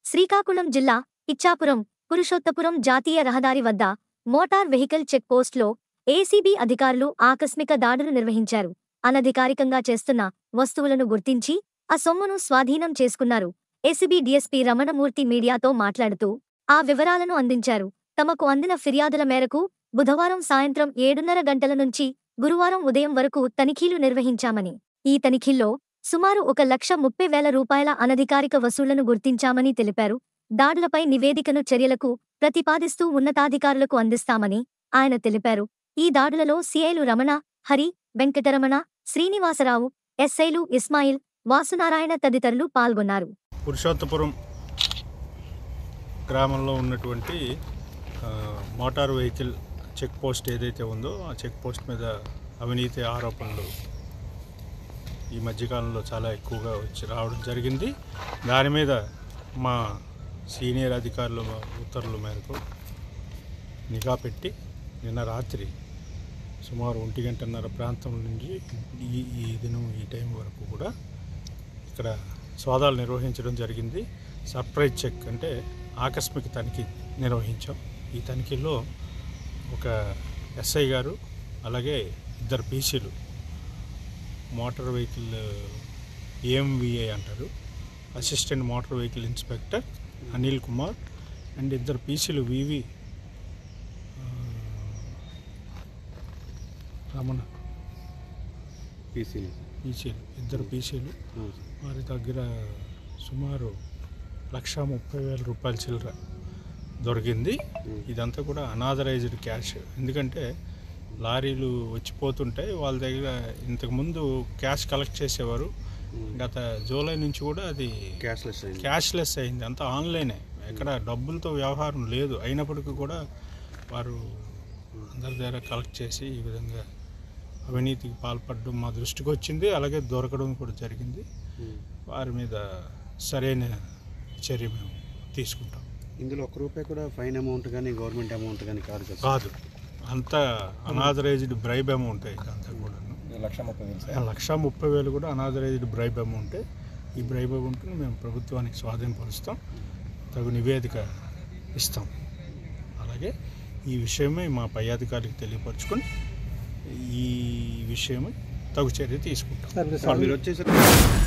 శ్రీకాకుళం జిల్లా ఇచ్చాపురం పురుషోత్తపురం జాతీయ రహదారి వద్ద మోటార్ వెహికల్ చెక్ పోస్ట్లో ఏసీబీ అధికారులు ఆకస్మిక దాడులు నిర్వహించారు అనధికారికంగా చేస్తున్న వస్తువులను గుర్తించి ఆ సొమ్మును స్వాధీనం చేసుకున్నారు ఏసీబీ డీఎస్పీ రమణమూర్తి మీడియాతో మాట్లాడుతూ ఆ వివరాలను అందించారు తమకు అందిన ఫిర్యాదుల మేరకు బుధవారం సాయంత్రం ఏడున్నర గంటల నుంచి గురువారం ఉదయం వరకు తనిఖీలు నిర్వహించామని ఈ తనిఖీల్లో సుమారు ఒక లక్ష ముప్పై వేల రూపాయల అనధికారిక వసూళ్లను గుర్తించామని తెలిపారు దాడులపై నివేదికను చర్యలకు ప్రతిపాదిస్తూ ఉన్నతాధికారులకు అందిస్తామని ఆయన తెలిపారు ఈ దాడులలో సీఐలు రమణ హరి వెంకటరమణ శ్రీనివాసరావు ఎస్ఐలు ఇస్మాయిల్ వాసునారాయణ తదితరులు పాల్గొన్నారు పురుషోత్తపురం గ్రామంలో ఉన్నటువంటి ఆ, మోటార్ వెహికల్ చెక్ పోస్ట్ ఏదైతే ఉందో ఆ చెక్ పోస్ట్ మీద అవినీతి ఆరోపణలు ఈ మధ్యకాలంలో చాలా ఎక్కువగా వచ్చి రావడం జరిగింది దాని మీద మా సీనియర్ అధికారుల ఉత్తర్వుల మేరకు నిఘా పెట్టి నిన్న రాత్రి సుమారు ఒంటి గంటన్నర ప్రాంతం నుంచి ఈ ఈ దినం ఈ టైం వరకు కూడా ఇక్కడ సోదాలు నిర్వహించడం జరిగింది సర్ప్రైజ్ చెక్ అంటే ఆకస్మిక తనిఖీ నిర్వహించాం ఈ తనిఖీలో ఒక ఎస్ఐ గారు అలాగే ఇద్దరు పీసీలు మోటార్ వెహికల్ ఏఎంవిఐ అంటారు assistant motor vehicle inspector Anil Kumar and ఇద్దరు పీసీలు వివి రమణ పీసీలు పీసీలు ఇద్దరు పీసీలు వారి దగ్గర సుమారు లక్ష ముప్పై వేల రూపాయల చిల్లర దొరికింది ఇదంతా కూడా అనాథరైజ్డ్ క్యాష్ ఎందుకంటే లారీలు వచ్చిపోతుంటాయి వాళ్ళ దగ్గర ఇంతకుముందు క్యాష్ కలెక్ట్ చేసేవారు గత జూలై నుంచి కూడా అది క్యాష్లెస్ అయింది క్యాష్లెస్ అయింది అంతా ఆన్లైనే ఎక్కడ డబ్బులతో వ్యవహారం లేదు అయినప్పటికీ కూడా వారు అందరి దగ్గర కలెక్ట్ చేసి ఈ విధంగా అవినీతికి పాల్పడడం మా దృష్టికి వచ్చింది అలాగే దొరకడం కూడా జరిగింది వారి మీద సరైన చర్య మేము తీసుకుంటాం ఇందులో ఒక్క రూపాయి కూడా ఫైన్ అమౌంట్ కానీ గవర్నమెంట్ అమౌంట్ కానీ కాదు కదా కాదు అంతా అనాథరైజ్డ్ బ్రైబ్ అమౌంట్ ఇదంతా కూడా లక్ష ముప్పై వేలు సార్ లక్ష ముప్పై వేలు కూడా అనాథరైజ్డ్ బ్రైబ్ అమౌంట్ ఈ బ్రైబ్ అమౌంట్ని మేము ప్రభుత్వానికి స్వాధీనపరుస్తాం తగు నివేదిక ఇస్తాం అలాగే ఈ విషయమై మా పై అధికారికి తెలియపరచుకొని ఈ విషయమై తగు చర్య తీసుకుంటాం మీరు వచ్చేసరికి